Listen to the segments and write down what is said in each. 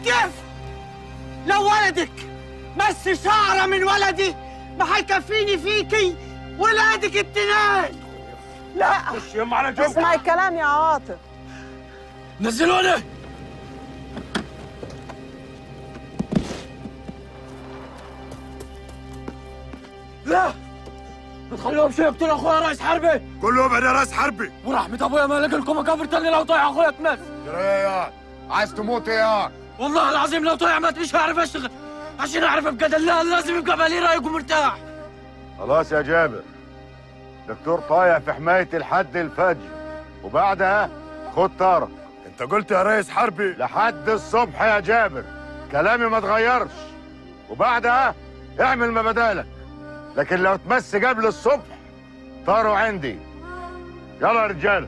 كيف لو ولدك بس شعرة من ولدي ما حيكفيني فيكي ولادك التنين لا خش يما على جنب اسمع الكلام يا عاطف نزلوني لا ما تخلوهمش يقتلوا اخويا رئيس حربي كلهم انا راس حربي ورحمة ابويا ما لقى لكم مكافر تاني لو طيع اخويا تمس يا عايز تموت يا والله العظيم لو طيع مات مش هعرف اشتغل عشان اعرف ابقى دلال لازم يبقى بالي رايق ومرتاح خلاص يا جابر دكتور طايع في حماية الحد الفجر وبعدها خد طارق انت قلت يا ريس حربي لحد الصبح يا جابر كلامي ما اتغيرش وبعدها اعمل ما بدالك لكن لو تمس قبل الصبح طاروا عندي يلا يا رجاله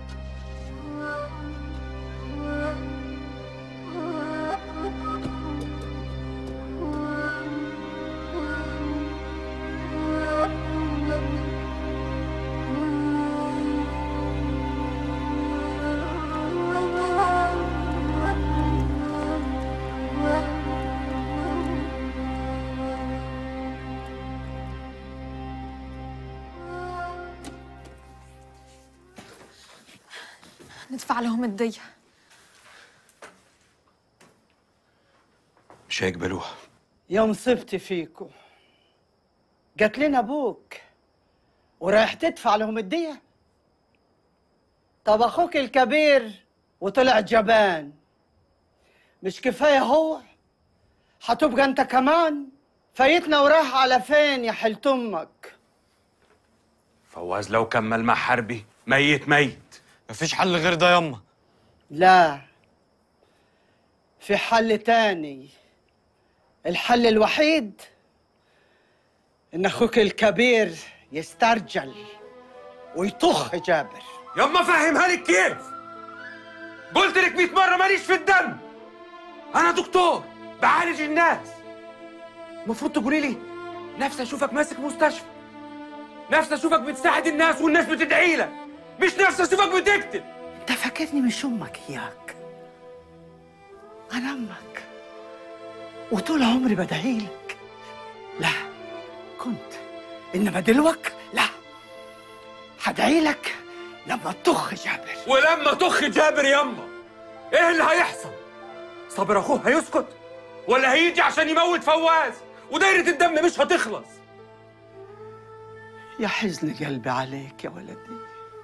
ندفع لهم الدية مش هيقبلوها يا مصيبتي فيكم جات لنا ابوك ورايح تدفع لهم الدية طب اخوك الكبير وطلع جبان مش كفاية هو هتبقى انت كمان فايتنا وراح على فين يا حلت امك فواز لو كمل مع حربي ميت ميت مفيش حل غير ده يما لا في حل تاني الحل الوحيد ان اخوك الكبير يسترجل ويطخ جابر يما فهمها لك كيف قلت لك 100 مره ماليش في الدم انا دكتور بعالج الناس المفروض تقولي لي نفسي اشوفك ماسك مستشفى نفسي اشوفك بتساعد الناس والناس بتدعي لك مش نفسي اشوفك بتقتل انت فاكرني مش امك اياك انا امك وطول عمري بدعيلك لا كنت انما دلوك لا هدعيلك لما تطخ جابر ولما تخ جابر يما ايه اللي هيحصل صابر اخوه هيسكت ولا هيجي عشان يموت فواز ودايرة الدم مش هتخلص يا حزن قلبي عليك يا ولدي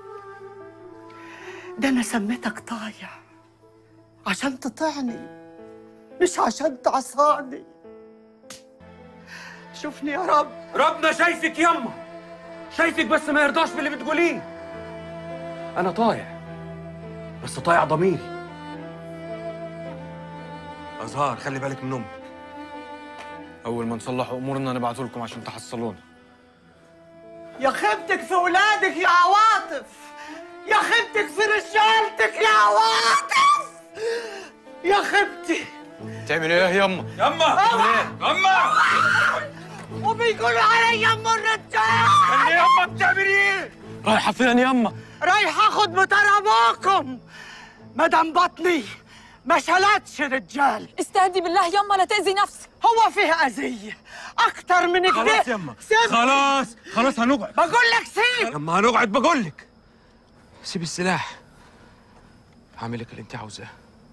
ده انا سميتك طايع عشان تطعني مش عشان تعصاني شوفني يا رب ربنا شايفك يما شايفك بس ما يرضاش باللي بتقوليه انا طايع بس طايع ضميري ازهار خلي بالك من امك اول ما نصلحوا امورنا نبعثوا لكم عشان تحصلونا يا خيبتك في ولادك يا عواطف يا خيبتك في رجالتك يا عواطف يا خيبتي تعمل ايه يما يما يما وبيقولوا علي ام الرجال خلي يما بتعمل ايه رايحه فين يما رايح اخد مطار ابوكم مدام بطني ما شلتش رجال استهدي بالله يما لا تأذي نفسك هو فيه اذيه اكتر من كده خلاص يما سيب خلاص خلاص هنقعد بقول لك سيب لما هنقعد بقول لك سيب السلاح هعمل لك اللي انت عاوزاه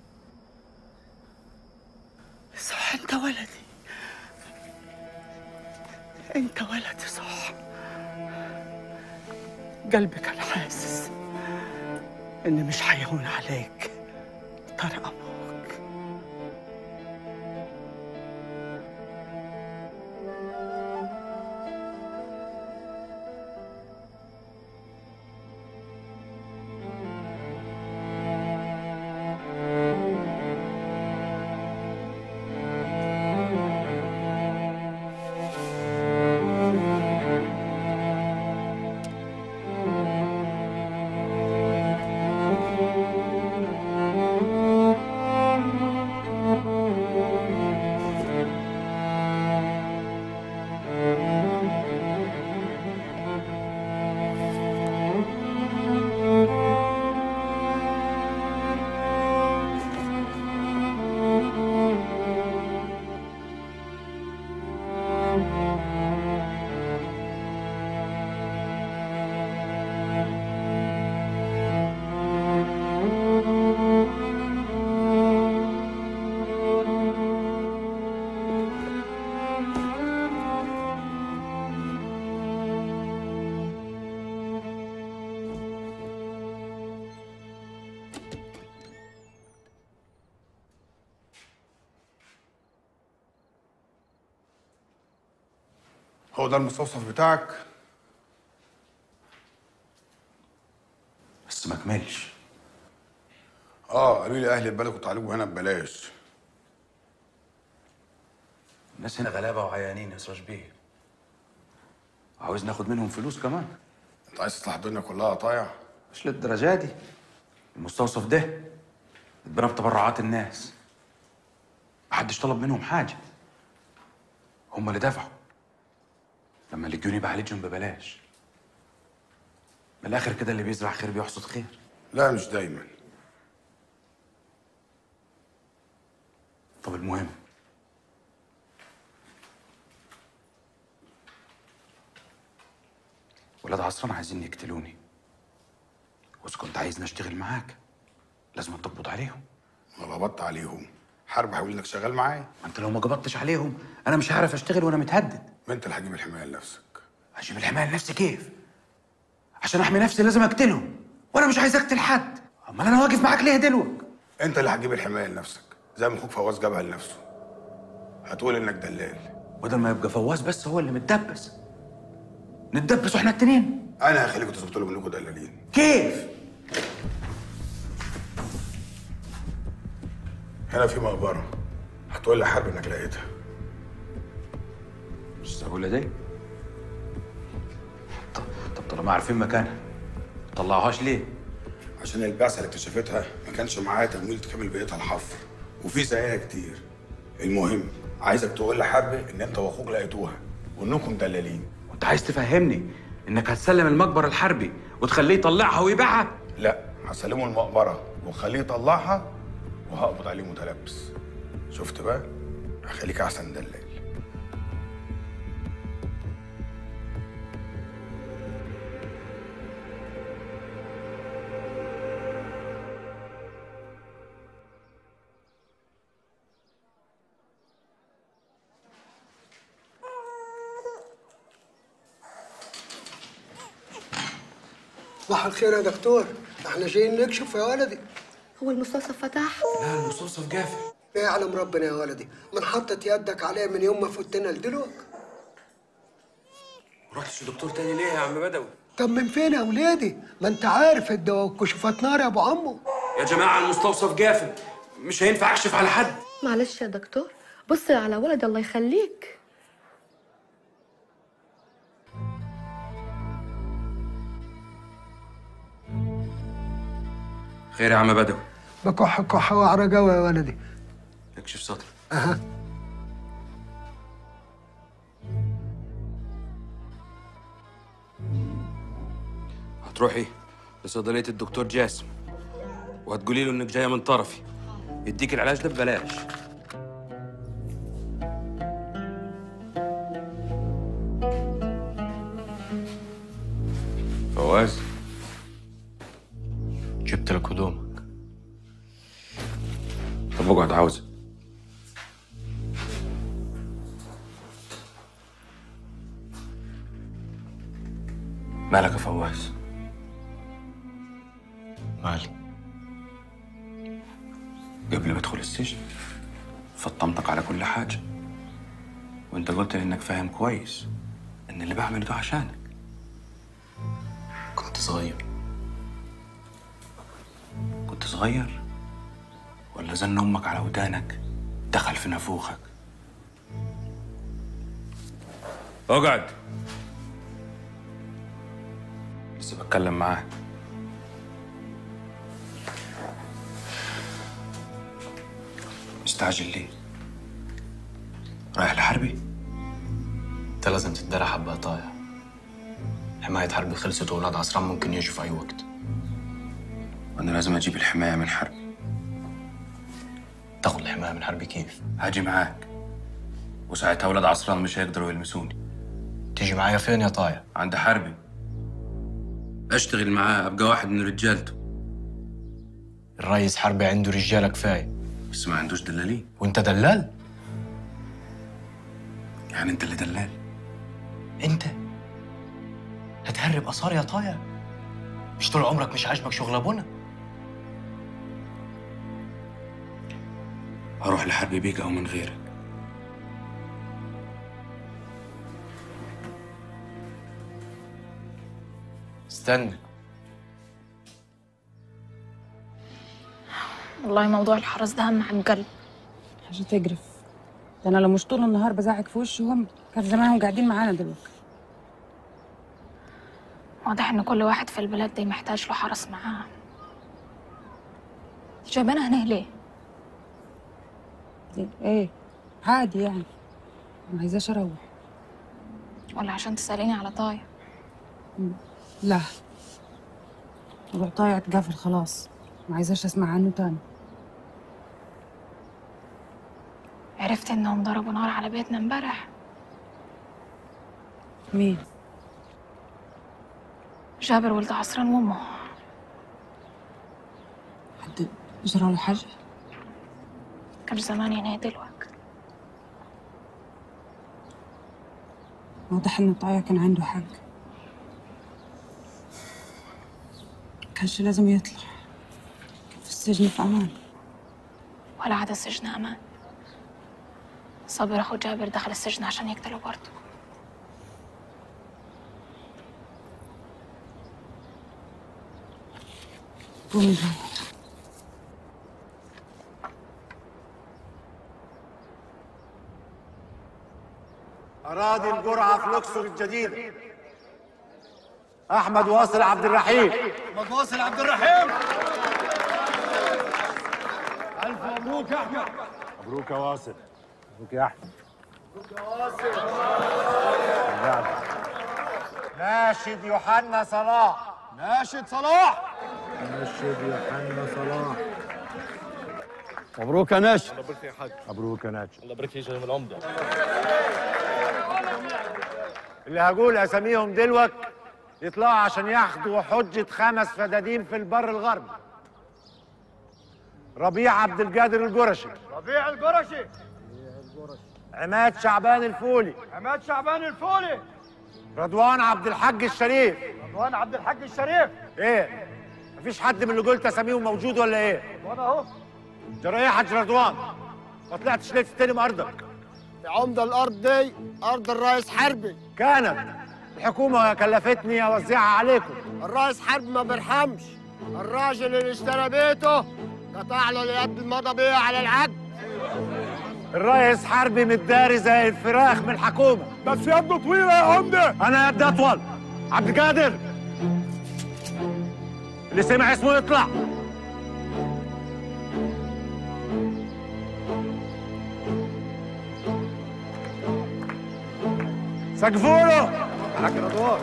صح انت ولدي انت ولدي صح قلبي كان حاسس ان مش هيهون عليك طرق ابوك هو ده المستوصف بتاعك بس ما كملش اه قالوا لي اهل البلد كنت تعالجوا هنا ببلاش الناس هنا غلابه وعيانين يا سراج بيه عاوز ناخد منهم فلوس كمان انت عايز تصلح الدنيا كلها طايع مش للدرجه دي المستوصف ده اتبنى بتبرعات الناس محدش طلب منهم حاجه هم اللي دفعوا لما لقوني بعالجهم ببلاش من الاخر كده اللي بيزرع خير بيحصد خير لا مش دايما طب المهم ولاد عصران عايزين يقتلوني بس كنت عايزني اشتغل معاك لازم تقبض عليهم ما قبضت عليهم حرب هيقول انك شغال معايا ما انت لو ما قبضتش عليهم انا مش هعرف اشتغل وانا متهدد ما انت اللي هتجيب الحمايه لنفسك هجيب الحمايه لنفسي كيف عشان احمي نفسي لازم اقتلهم وانا مش عايز اقتل حد امال انا واقف معاك ليه دلوقتي انت اللي هتجيب الحمايه لنفسك زي ما اخوك فواز جابها لنفسه هتقول انك دلال بدل ما يبقى فواز بس هو اللي متدبس نتدبس واحنا التنين انا هخليكم تثبتوا لهم انكم دلالين كيف هنا في مقبره هتقول لي حرب انك لقيتها مش سهولة دي طب طب طالما عارفين مكانها طلعوهاش ليه؟ عشان البعثه اللي اكتشفتها ما كانش معايا تمويل تكمل بقيتها الحفر وفي زيها كتير المهم عايزك تقول لحرب ان انت واخوك لقيتوها وانكم دلالين وانت عايز تفهمني انك هتسلم المقبرة الحربي وتخليه يطلعها ويبيعها؟ لا هسلمه المقبره وخليه يطلعها وهقبض عليه متلبس شفت بقى هخليك احسن دلال صباح الخير يا دكتور احنا جايين نكشف يا ولدي هو المستوصف فتح لا المستوصف قافل لا يعلم ربنا يا ولدي من حطت يدك عليه من يوم ما فتنا لدلوك رحتش لدكتور تاني ليه يا عم بدوي طب من فين يا ولادي ما انت عارف الدواء والكشوفات نار يا ابو عمو يا جماعه المستوصف قافل مش هينفع اكشف على حد معلش يا دكتور بص على ولدي الله يخليك خير يا عم بدوي بكح كحه وعرجاوه يا ولدي اكشف سطر اها هتروحي لصيدليه الدكتور جاسم وهتقولي له انك جايه من طرفي يديك العلاج ده ببلاش فواز جبت لك هدومك طب اقعد عاوزك مالك يا فواز مالي قبل ما ادخل السجن فطمتك على كل حاجة وانت قلت لي انك فاهم كويس ان اللي بعمله ده عشانك كنت صغير كنت صغير ولا زن امك على ودانك دخل في نافوخك اقعد لسه بتكلم معاك مستعجل ليه رايح لحربي انت لازم تتدرى حبة طايع حماية حربي خلصت وولاد عصران ممكن يجوا في أي وقت وانا لازم اجيب الحماية من حربي تاخد الحماية من حربي كيف؟ هاجي معاك وساعتها ولاد عصران مش هيقدروا يلمسوني تيجي معايا فين يا طايع؟ عند حربي اشتغل معاه ابقى واحد من رجالته الريس حربي عنده رجالة كفاية بس ما عندوش دلالين وانت دلال؟ يعني انت اللي دلال انت هتهرب آثار يا طايع مش طول عمرك مش عاجبك شغل ابونا هروح لحربي بيك او من غيرك استنى والله موضوع الحرس ده هم على القلب حاجة تجرف ده انا لو مش طول النهار بزعق في وشهم كان زمانهم قاعدين معانا دلوقتي واضح ان كل واحد في البلد دي محتاج له حرس معاه جايبانا هنا ليه؟ دي ايه عادي يعني ما عايزاش اروح ولا عشان تسأليني على طايع لا موضوع طايع اتقفل خلاص ما عايزاش اسمع عنه تاني عرفت انهم ضربوا نار على بيتنا امبارح مين جابر ولد عصران وامه حد جرى له حاجة كان زمان هنا دلوقتي واضح ان طايع كان عنده حق كانش لازم يطلع كان في السجن في امان ولا عاد السجن امان صابر اخو جابر دخل السجن عشان يقتله برضه قومي نروح أراضي الجرعة في الأقصر الجديدة أحمد واصل عبد الرحيم أحمد واصل عبد الرحيم ألف مبروك يا أحمد مبروك يا واصل مبروك يا أحمد ناشد يوحنا صلاح ناشد صلاح ناشد يوحنا صلاح مبروك يا ناشد مبروك يا ناشد الله يبارك فيك يا العمده اللي هقول اساميهم دلوقت يطلعوا عشان ياخدوا حجة خمس فدادين في البر الغربي ربيع عبد القادر الجرشي ربيع القرشي عماد شعبان الفولي عماد شعبان الفولي رضوان عبد الحاج الشريف رضوان عبد الحاج الشريف ايه مفيش حد من اللي قلت اساميهم موجود ولا ايه وانا اهو جرى ايه يا حاج رضوان ما طلعتش ليه تستلم ارضك يا عمده الارض دي ارض الرئيس حربي كانت الحكومة كلفتني اوزعها عليكم الرئيس حربي ما بيرحمش الراجل اللي اشترى بيته قطع له اليد المضى بيه على العقد الرئيس حربي متداري زي الفراخ من الحكومة بس يده طويله يا عمده انا يدي اطول عبد القادر اللي سمع اسمه يطلع سقفوا له حاج رضوان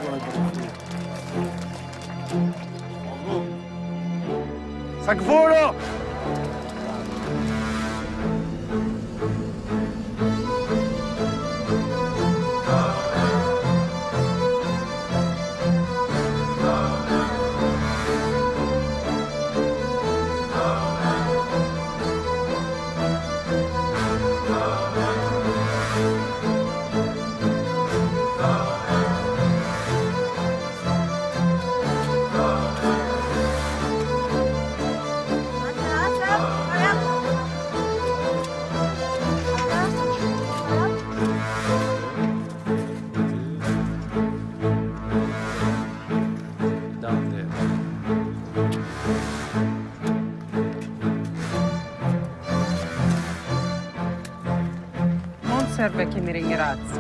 سقفوا له Non serve che mi ringrazi.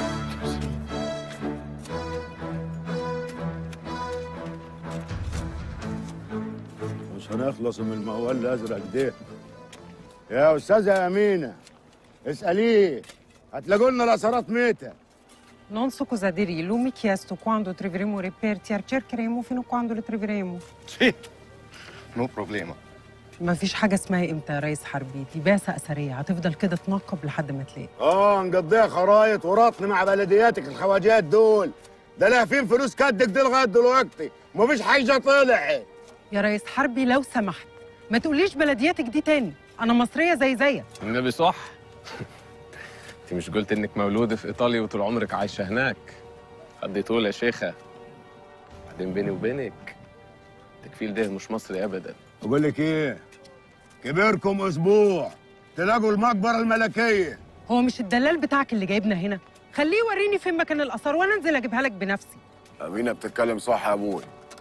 مش هنخلص من الموال الازرق ده يا استاذه امينه اساليه هتلاقوا لنا الاثارات ميته Non so cosa dirgli, lui mi ha chiesto quando troveremo reperti, cercheremo fino a quando li troveremo. Sì, no problema. ما فيش حاجة اسمها امتى يا ريس حربي دي بعثة أثرية هتفضل كده تنقب لحد ما تلاقي اه نقضيها خرايط ورطن مع بلدياتك الخواجات دول ده لاهفين فلوس كدك دي لغايه دلوقتي مفيش حاجه طلعت يا ريس حربي لو سمحت ما تقوليش بلدياتك دي تاني أنا مصرية زي زيك النبي صح انت مش قلت انك مولوده في ايطاليا وطول عمرك عايشه هناك قضي طول يا شيخه بعدين بيني وبينك التكفيل ده مش مصري ابدا بقول لك ايه كبركم اسبوع تلاقوا المقبره الملكيه هو مش الدلال بتاعك اللي جايبنا هنا خليه يوريني فين مكان الآثار وأنا أنزل أجيبها لك بنفسي امينه بتتكلم صح يا ابوي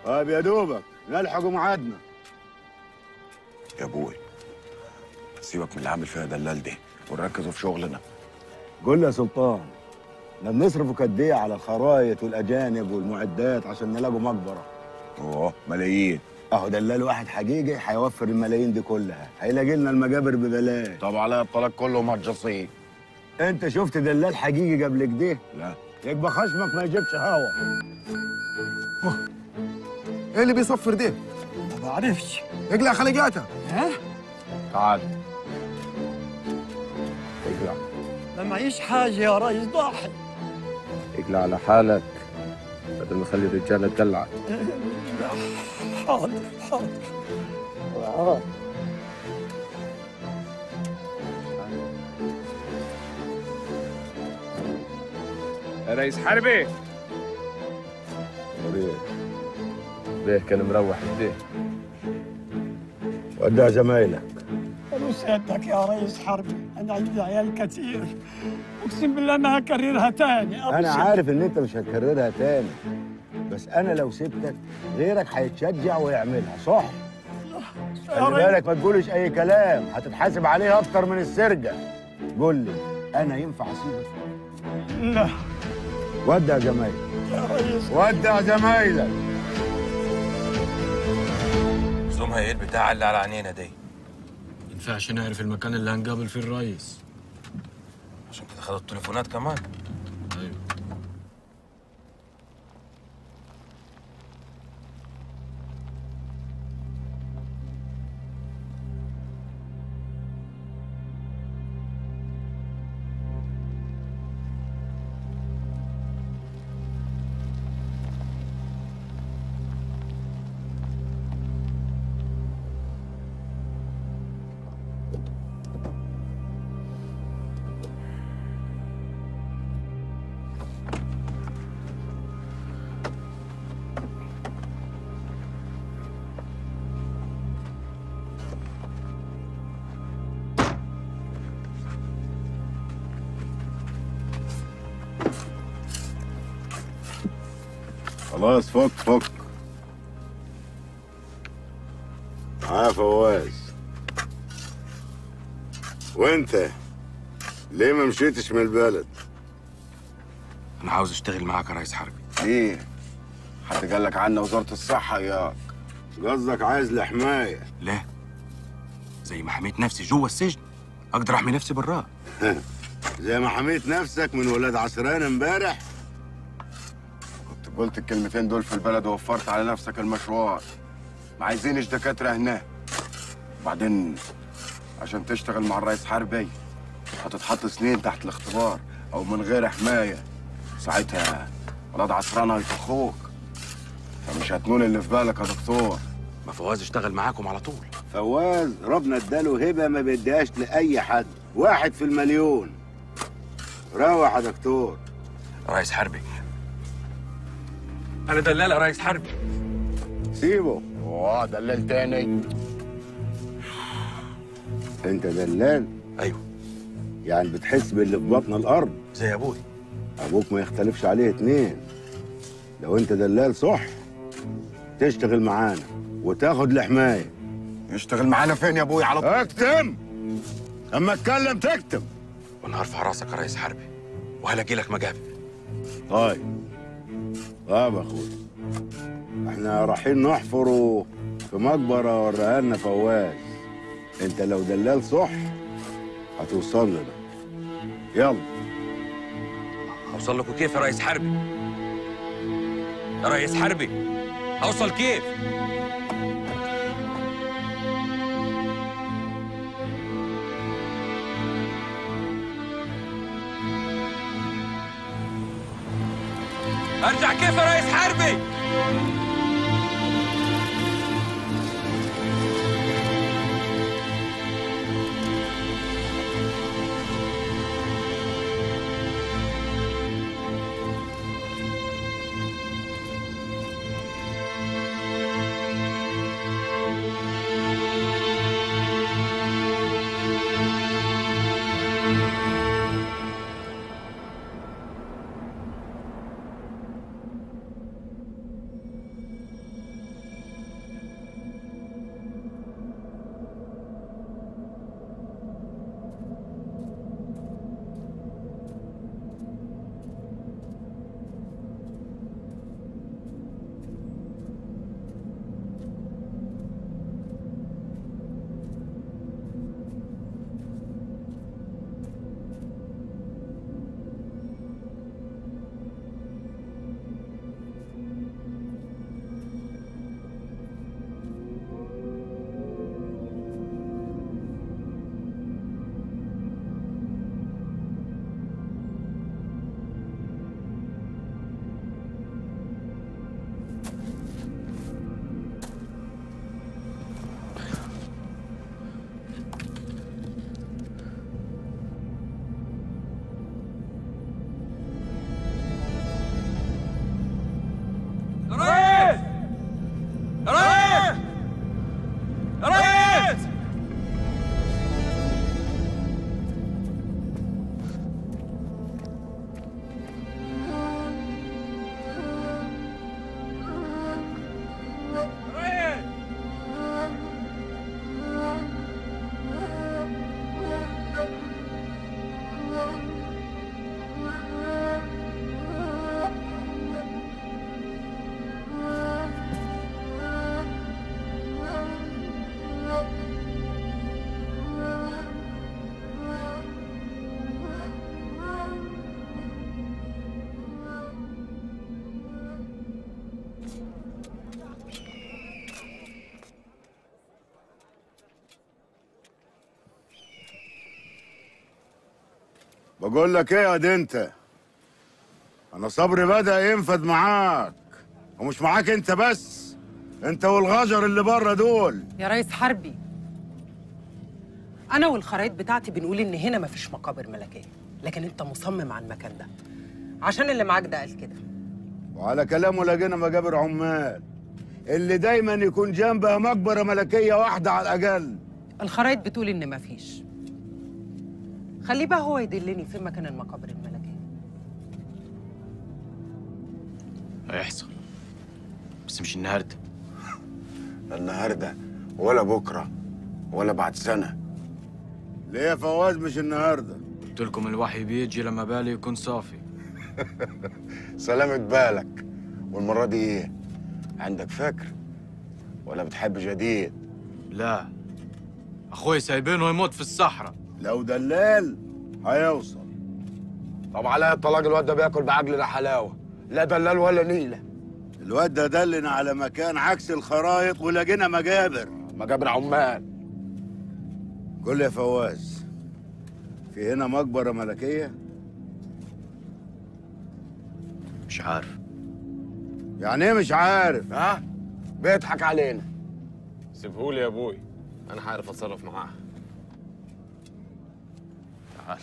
طيب يا دوبك نلحق ميعادنا يا ابوي سيبك من اللي عامل فيها دلال دي ونركزوا في شغلنا قول لي يا سلطان احنا بنصرفوا قد ايه على الخرايط والاجانب والمعدات عشان نلاقوا مقبره اوه ملايين اهو دلال واحد حقيقي هيوفر الملايين دي كلها هيلاقي لنا المجابر ببلاش طب عليا الطلاق كله مجصين انت شفت دلال حقيقي قبل كده لا يبقى خشمك ما يجيبش هوا ايه اللي بيصفر ده؟ ما بعرفش اقلع خليجاتها ها تعال اقلع ما معيش حاجة يا ريس ضاحي اقلع على حالك بدل ما اخلي الرجاله تدلعك حاضر حاضر آه. يا ريس حربي ليه كان مروح الدين ودع زمايلك قالوا سيادتك يا ريس حربي أنا عندي عيال كتير أقسم بالله ما هكررها تاني انا أبشر. عارف ان انت مش هتكررها تاني بس انا لو سبتك غيرك هيتشجع ويعملها صح يا خلي ريس. بالك ما تقولش اي كلام هتتحاسب عليه اكتر من السرقه قول لي انا ينفع اسيبك لا ودع زمايلك يا ريس ودع زمايلك زومها ايه البتاع اللي على عينينا دي ينفعش نعرف المكان اللي هنقابل فيه الرئيس عشان كده خدوا التليفونات كمان ايوه خلاص فك فك معاه فواز وانت ليه ما مشيتش من البلد انا عاوز اشتغل معاك يا ريس حربي ايه حد قال لك عنا وزاره الصحه ياك قصدك عايز لحمايه لا زي ما حميت نفسي جوه السجن اقدر احمي نفسي براه زي ما حميت نفسك من ولاد عسران امبارح كنت قلت الكلمتين دول في البلد ووفرت على نفسك المشوار ما عايزينش دكاتره هنا وبعدين عشان تشتغل مع الرئيس حربي هتتحط سنين تحت الاختبار او من غير حمايه ساعتها ولاد عسران هيطخوك فمش هتنون اللي في بالك يا دكتور ما فواز اشتغل معاكم على طول فواز ربنا اداله هبه ما بيديهاش لاي حد واحد في المليون روح يا دكتور رئيس حربي انا دلال يا رئيس حربي سيبه اوه دلال تاني انت دلال ايوه يعني بتحس باللي في بطن الارض زي ابوي ابوك ما يختلفش عليه اتنين لو انت دلال صح تشتغل معانا وتاخد الحمايه يشتغل معانا فين يا ابوي على طول اكتم اما اتكلم تكتم وانا هرفع راسك يا رئيس حربي وهلاقي لك مجابر طيب طيب يا اخوي احنا رايحين نحفروا في مقبره وريها لنا فواز انت لو دلال صح هتوصل لنا يلا اوصل لكم كيف يا رئيس حربي يا رئيس حربي اوصل كيف ارجع كيف يا رئيس حربي بقول لك ايه يا دي انت انا صبري بدأ ينفد معاك ومش معاك انت بس انت والغجر اللي بره دول يا ريس حربي انا والخرايط بتاعتي بنقول ان هنا مفيش مقابر ملكيه لكن انت مصمم على المكان ده عشان اللي معاك ده قال كده وعلى كلامه لقينا مجابر عمال اللي دايما يكون جنبها مقبرة ملكية واحدة على الأقل الخرايط بتقول ان مفيش خليه بقى هو يدلني فين مكان المقابر الملكيه هيحصل بس مش النهارده لا النهارده ولا بكره ولا بعد سنه ليه يا فواز مش النهارده قلت لكم الوحي بيجي لما بالي يكون صافي سلامة بالك والمرة دي ايه؟ عندك فكر ولا بتحب جديد؟ لا اخوي سايبينه يموت في الصحراء لو دلال هيوصل طب على الطلاق الواد ده بياكل بعجلنا حلاوة لا دلال ولا نيلة الواد ده دلنا على مكان عكس الخرايط ولقينا مجابر مجابر عمال قول لي يا فواز في هنا مقبرة ملكية؟ مش عارف يعني ايه مش عارف؟ ها؟ بيضحك علينا سيبهولي يا ابوي انا هعرف اتصرف معاه تعال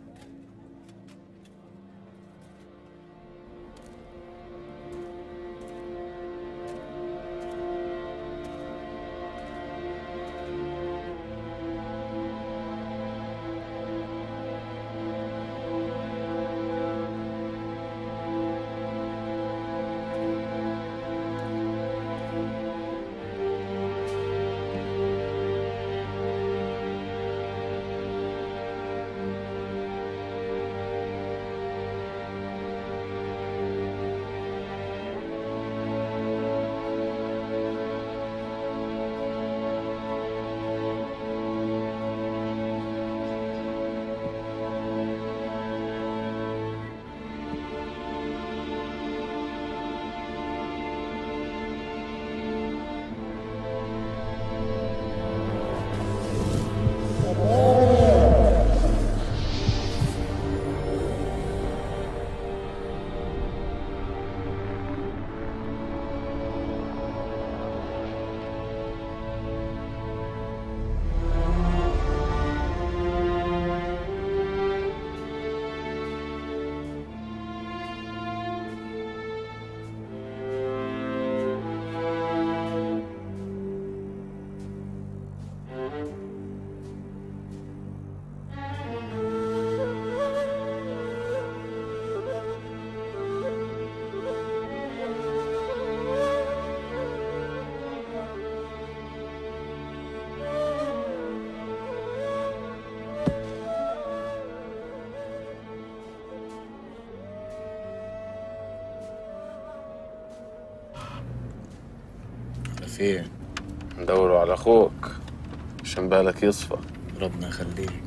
على فين ندوروا على اخوك عشان بالك يصفى ربنا يخليه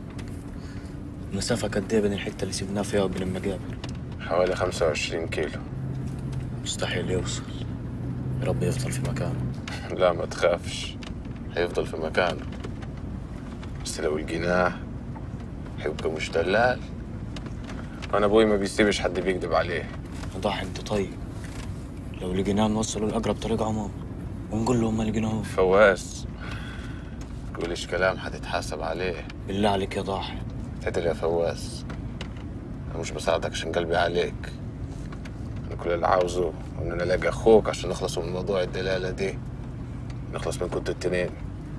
المسافة قد ايه بين الحتة اللي سيبناها فيها وبين المقابر حوالي 25 كيلو مستحيل يوصل يا رب يفضل في مكانه لا ما تخافش هيفضل في مكانه بس لو لقيناه هيبقى مش دلال انا ابوي ما بيسيبش حد بيكذب عليه ضاح انت طيب لو لقيناه نوصله لأقرب طريق عموما ونقول له ما لقيناهوش فواز تقولش كلام هتتحاسب عليه بالله عليك يا ضاحي تعدل يا فواز انا مش بساعدك عشان قلبي عليك انا كل اللي عاوزه ان انا الاقي اخوك عشان نخلص من موضوع الدلاله دي نخلص من كنتوا التنين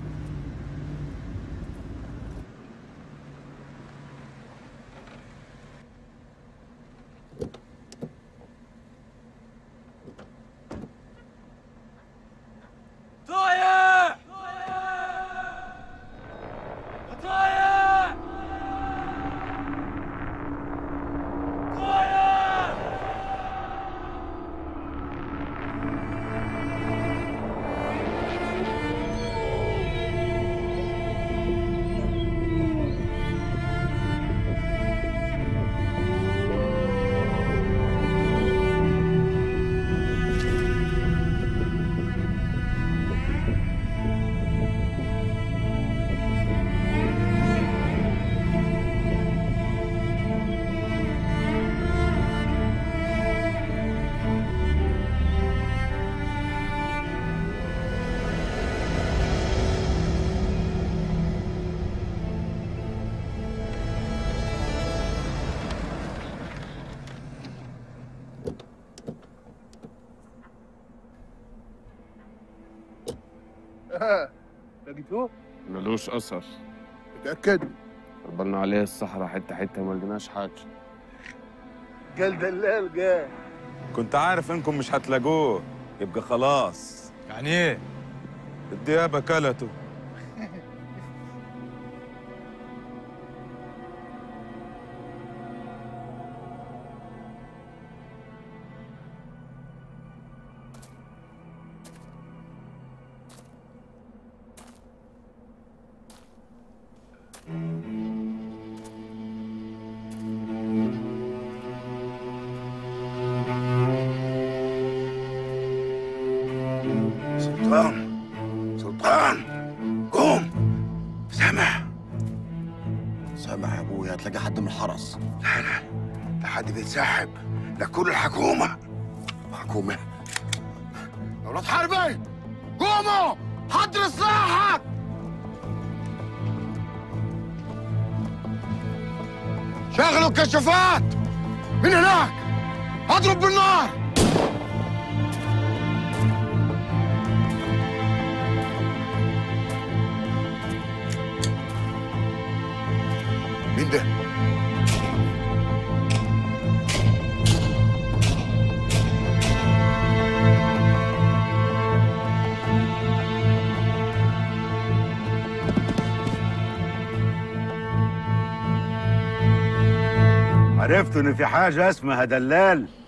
طايع طايع طايع لقيتوه؟ ملوش اثر متأكد؟ قبلنا عليه الصحراء حته حته ما لقيناش حاجه قال دلال قال كنت عارف انكم مش هتلاقوه يبقى خلاص يعني ايه؟ الديابة كلته سلطان سلطان قوم سامع سامع يا ابويا هتلاقي حد من الحرس لا لا ده حد بيتسحب ده كل الحكومة حكومة يا ولاد حربي قوموا حضر سلاحك شغلوا الكشافات من هناك اضرب بالنار مين ده؟ عرفتوا ان في حاجه اسمها دلال